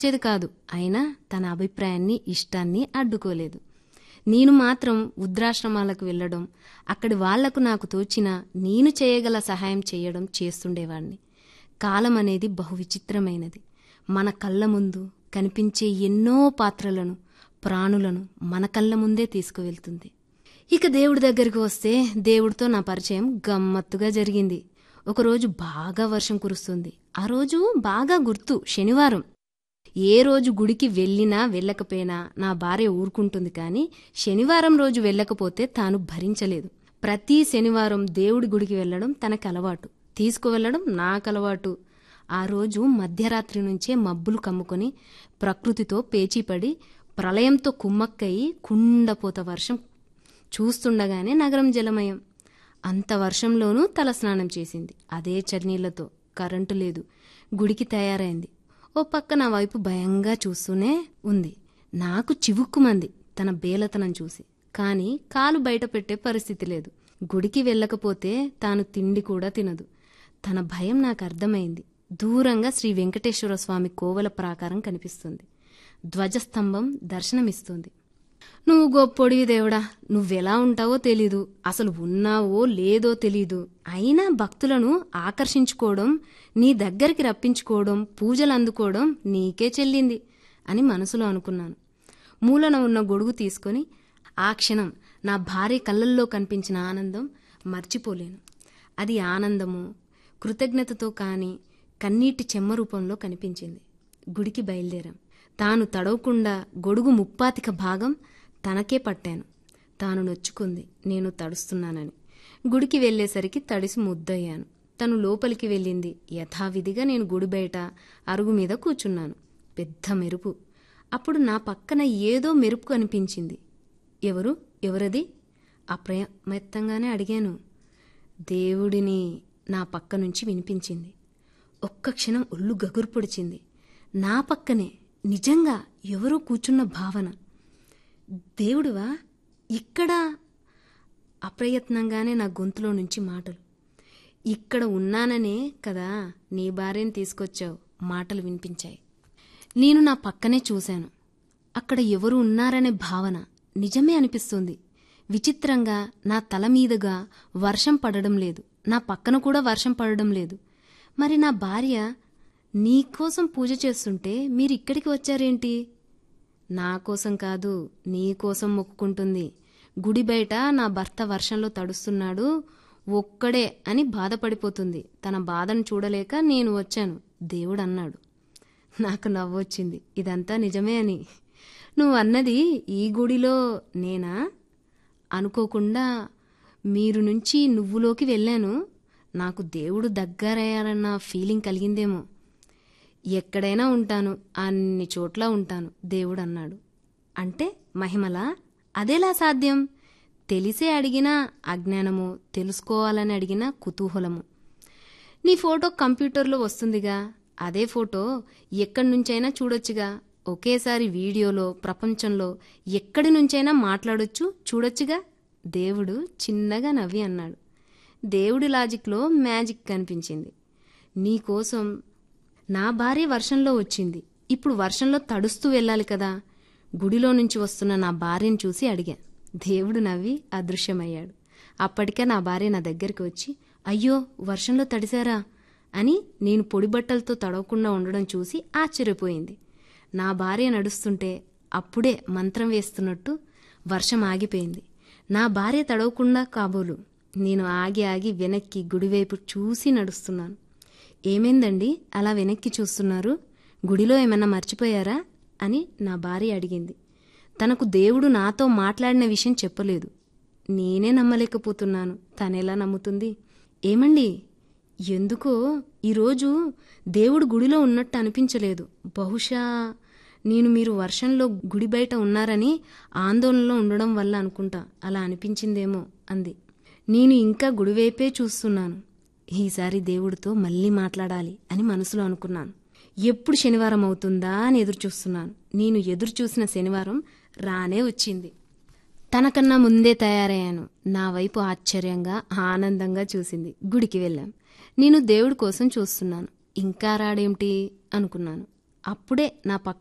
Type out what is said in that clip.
వచ్చేది కాదు అయినా తన అభిప్రాయాన్ని ఇష్టాన్ని అడ్డుకోలేదు నేను మాత్రం వృద్ధాశ్రమాలకు వెళ్ళడం అక్కడి వాళ్లకు నాకు తోచిన నేను చేయగల సహాయం చేయడం చేస్తుండేవాణ్ణి కాలం అనేది బహు విచిత్రమైనది మన కళ్ళ ముందు కనిపించే ఎన్నో పాత్రలను ప్రాణులను మన కళ్ళ ముందే తీసుకువెళ్తుంది ఇక దేవుడి దగ్గరికి వస్తే దేవుడితో నా పరిచయం గమ్మత్తుగా జరిగింది ఒకరోజు బాగా వర్షం కురుస్తుంది ఆ రోజు బాగా గుర్తు శనివారం ఏ రోజు గుడికి వెళ్ళినా వెళ్ళకపోయినా నా భార్య ఊరుకుంటుంది కానీ శనివారం రోజు వెళ్ళకపోతే తాను భరించలేదు ప్రతి శనివారం దేవుడి గుడికి వెళ్ళడం తనకు అలవాటు తీసుకువెళ్ళడం నాకు అలవాటు ఆ రోజు మధ్యరాత్రి నుంచే మబ్బులు కమ్ముకొని ప్రకృతితో పేచీపడి ప్రళయంతో కుమ్మక్కయి కుండపోత వర్షం చూస్తుండగానే నగరం జలమయం అంత వర్షంలోనూ తలస్నానం చేసింది అదే చన్నీళ్లతో కరెంటు లేదు గుడికి తయారైంది ఓ పక్క నా వైపు భయంగా చూస్తూనే ఉంది నాకు చివుక్కుమంది తన బేలతనం చూసి కాని కాలు బయట పెట్టే పరిస్థితి లేదు గుడికి వెళ్ళకపోతే తాను తిండి కూడా తినదు తన భయం నాకు అర్థమైంది దూరంగా శ్రీ వెంకటేశ్వర స్వామి కోవల ప్రాకారం కనిపిస్తుంది ధ్వజస్తంభం దర్శనమిస్తుంది నువ్వు గొప్పొడివి దేవుడా నువ్వెలా ఉంటావో తెలీదు అసలు ఉన్నావో లేదో తెలీదు అయినా భక్తులను ఆకర్షించుకోవడం నీ దగ్గరికి రప్పించుకోవడం పూజలు అందుకోవడం నీకే చెల్లింది అని మనసులో అనుకున్నాను మూలన ఉన్న గొడుగు తీసుకొని ఆ క్షణం నా భార్య కళ్ళల్లో కనిపించిన ఆనందం మర్చిపోలేను అది ఆనందము కృతజ్ఞతతో కాని కన్నీటి చెమ్మ రూపంలో కనిపించింది గుడికి బయలుదేరాం తాను తడవకుండా గొడుగు ముప్పాతిక భాగం తనకే పట్టాను తాను నొచ్చుకుంది నేను తడుస్తున్నానని గుడికి వెళ్లేసరికి తడిసి ముద్దయ్యాను తను లోపలికి వెళ్ళింది యథావిధిగా నేను గుడి బయట అరుగు మీద కూర్చున్నాను పెద్ద మెరుపు అప్పుడు నా పక్కన ఏదో మెరుపు కనిపించింది ఎవరు ఎవరది అప్రయత్నంగానే అడిగాను దేవుడిని నా పక్క నుంచి వినిపించింది ఒక్క క్షణం ఒళ్ళు గగురు పొడిచింది నా పక్కనే నిజంగా ఎవరో కూర్చున్న భావన దేవుడివా ఇక్కడ అప్రయత్నంగానే నా గొంతులో నుంచి మాటలు ఇక్కడ ఉన్నాననే కదా నీ భార్యని తీసుకొచ్చావు మాటలు వినిపించాయి నేను నా పక్కనే చూశాను అక్కడ ఎవరు ఉన్నారనే భావన నిజమే అనిపిస్తుంది విచిత్రంగా నా తల మీదుగా వర్షం పడడం లేదు నా పక్కన కూడా వర్షం పడడం లేదు మరి నా భార్య నీకోసం పూజ చేస్తుంటే మీరు ఇక్కడికి వచ్చారేంటి నా కోసం కాదు నీ కోసం మొక్కుకుంటుంది గుడి బయట నా భర్త వర్షంలో తడుస్తున్నాడు ఒక్కడే అని బాధపడిపోతుంది తన బాధను చూడలేక నేను వచ్చాను దేవుడు అన్నాడు నాకు నవ్వొచ్చింది ఇదంతా నిజమే అని నువ్వు అన్నది ఈ గుడిలో నేనా అనుకోకుండా మీరు నుంచి నువ్వులోకి వెళ్ళాను నాకు దేవుడు దగ్గరయ్యారన్న ఫీలింగ్ కలిగిందేమో ఎక్కడైనా ఉంటాను అన్ని చోట్ల ఉంటాను దేవుడు అన్నాడు అంటే మహిమలా అదెలా సాధ్యం తెలిసే అడిగినా అజ్ఞానము తెలుసుకోవాలని అడిగినా కుతూహలము నీ ఫోటో కంప్యూటర్లో వస్తుందిగా అదే ఫోటో ఎక్కడి నుంచైనా చూడొచ్చుగా ఒకేసారి వీడియోలో ప్రపంచంలో ఎక్కడి నుంచైనా మాట్లాడొచ్చు చూడొచ్చుగా దేవుడు చిన్నగా నవ్వి అన్నాడు దేవుడి లాజిక్లో మ్యాజిక్ కనిపించింది నీకోసం నా భార్య వర్షంలో వచ్చింది ఇప్పుడు వర్షంలో తడుస్తూ వెళ్ళాలి కదా గుడిలో నుంచి వస్తున్న నా భార్యను చూసి అడిగా దేవుడు నవ్వి అదృశ్యమయ్యాడు అప్పటికే నా భార్య నా దగ్గరికి వచ్చి అయ్యో వర్షంలో తడిశారా అని నేను పొడి బట్టలతో తడవకుండా ఉండడం చూసి ఆశ్చర్యపోయింది నా భార్య నడుస్తుంటే అప్పుడే మంత్రం వేస్తున్నట్టు వర్షం ఆగిపోయింది నా భార్య తడవకుండా కాబోలు నేను ఆగి ఆగి వెనక్కి గుడివైపు చూసి నడుస్తున్నాను ఏమైందండి అలా వెనక్కి చూస్తున్నారు గుడిలో ఏమన్నా మర్చిపోయారా అని నా భార్య అడిగింది తనకు దేవుడు నాతో మాట్లాడిన విషయం చెప్పలేదు నేనే నమ్మలేకపోతున్నాను తనెలా నమ్ముతుంది ఏమండి ఎందుకో ఈరోజు దేవుడు గుడిలో ఉన్నట్టు అనిపించలేదు బహుశా నేను మీరు వర్షంలో గుడి బయట ఉన్నారని ఆందోళనలో ఉండడం వల్ల అనుకుంటా అలా అనిపించిందేమో అంది నేను ఇంకా గుడివైపే చూస్తున్నాను ఈసారి దేవుడితో మళ్ళీ మాట్లాడాలి అని మనసులో అనుకున్నాను ఎప్పుడు శనివారం అవుతుందా అని ఎదురు చూస్తున్నాను నేను ఎదురు చూసిన శనివారం రానే వచ్చింది తనకన్నా ముందే తయారయ్యాను నా వైపు ఆశ్చర్యంగా ఆనందంగా చూసింది గుడికి వెళ్ళాం నేను దేవుడి కోసం చూస్తున్నాను ఇంకా రాడేమిటి అనుకున్నాను అప్పుడే నా పక్క